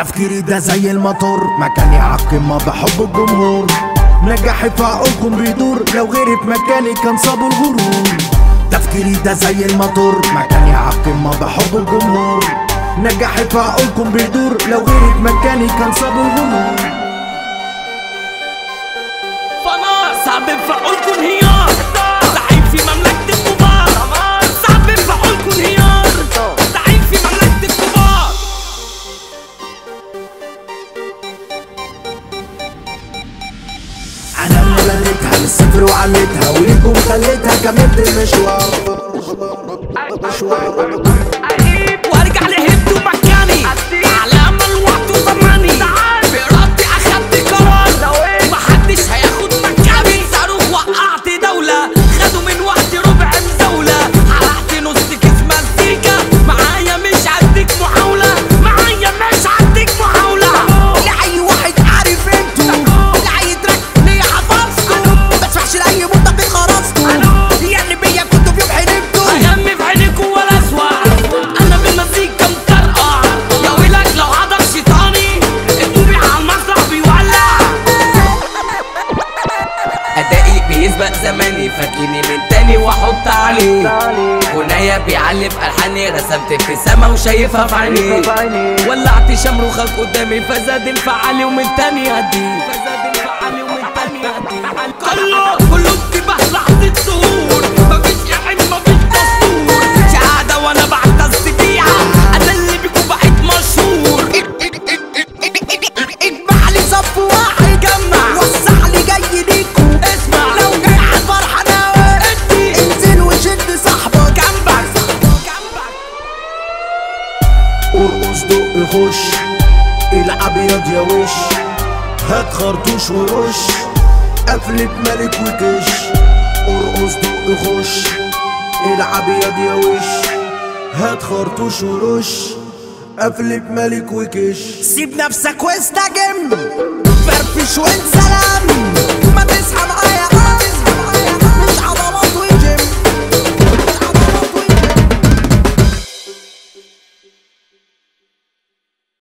تفكيري ده زي المطر مكاني عالقمة بحب الجمهور نجاحي في عقولكم بيدور لو غيري في مكاني كان صابوا الغرور تفكيري ده زي المطر مكاني عالقمة بحب الجمهور نجاحي في عقولكم بيدور لو غيري في مكاني كان صابوا الغرور فانا صعب في عقولكم انهيار زعيم في مملكة الكبار صعب في عقولكم انهيار زعيم في مملكة الكبار انا اللي بنيتها من الصفر وعليتها وليكم خليتها كملت المشوار وارجع لهبت مكاني على امل وقت وزماني بإرادتي اخدت قرار ومحدش هياخد مكاني صاروخ وقعت دولة خدوا من وقتي ربع مزاولة حرقت نص كيس مزيكا معايا مش هديك محاولة معايا مش هديك محاولة لأي واحد عارف انتو لأي تراك ليا حفظته مبسمعش لأي منطق خرجته يعني بيا كنتوا في يوم حلمتوا اغمي في عينيكوا ولا اسوأ انا بالمزيكا مطرقع يا ويلك لو حضر شيطاني الطوبي على المسرح بيولع ادائي بيسبق زماني فاكرني من تاني واحط عليه غنايا بيعلف الحاني رسمت في سما وشايفها في عيني ولعت شمروخك قدامي فزاد انفعالي ومن تاني هدي فزاد انفعالي ومن تاني هدي كله كله انتباه لحظة ظهور مفيش يعين مفيش دستور شهادة وانا بعتز بيها انا اللي بيكون بقيت مشهور اجمع لي صف واحد جمع. وسع لي جاي ليكو اسمع لو جاي على الفرحة ناوي ادي انزل وشد صاحبك جنبك ارقص دق خش العب ياض يا وش هات خرطوش ورش قفلة ملك وكش ارقص دق خش العب ياض يا وش هات خرطوش ورش قفلة ملك وكش سيب نفسك واستجم فرفش وانسلم ما تصحى معايا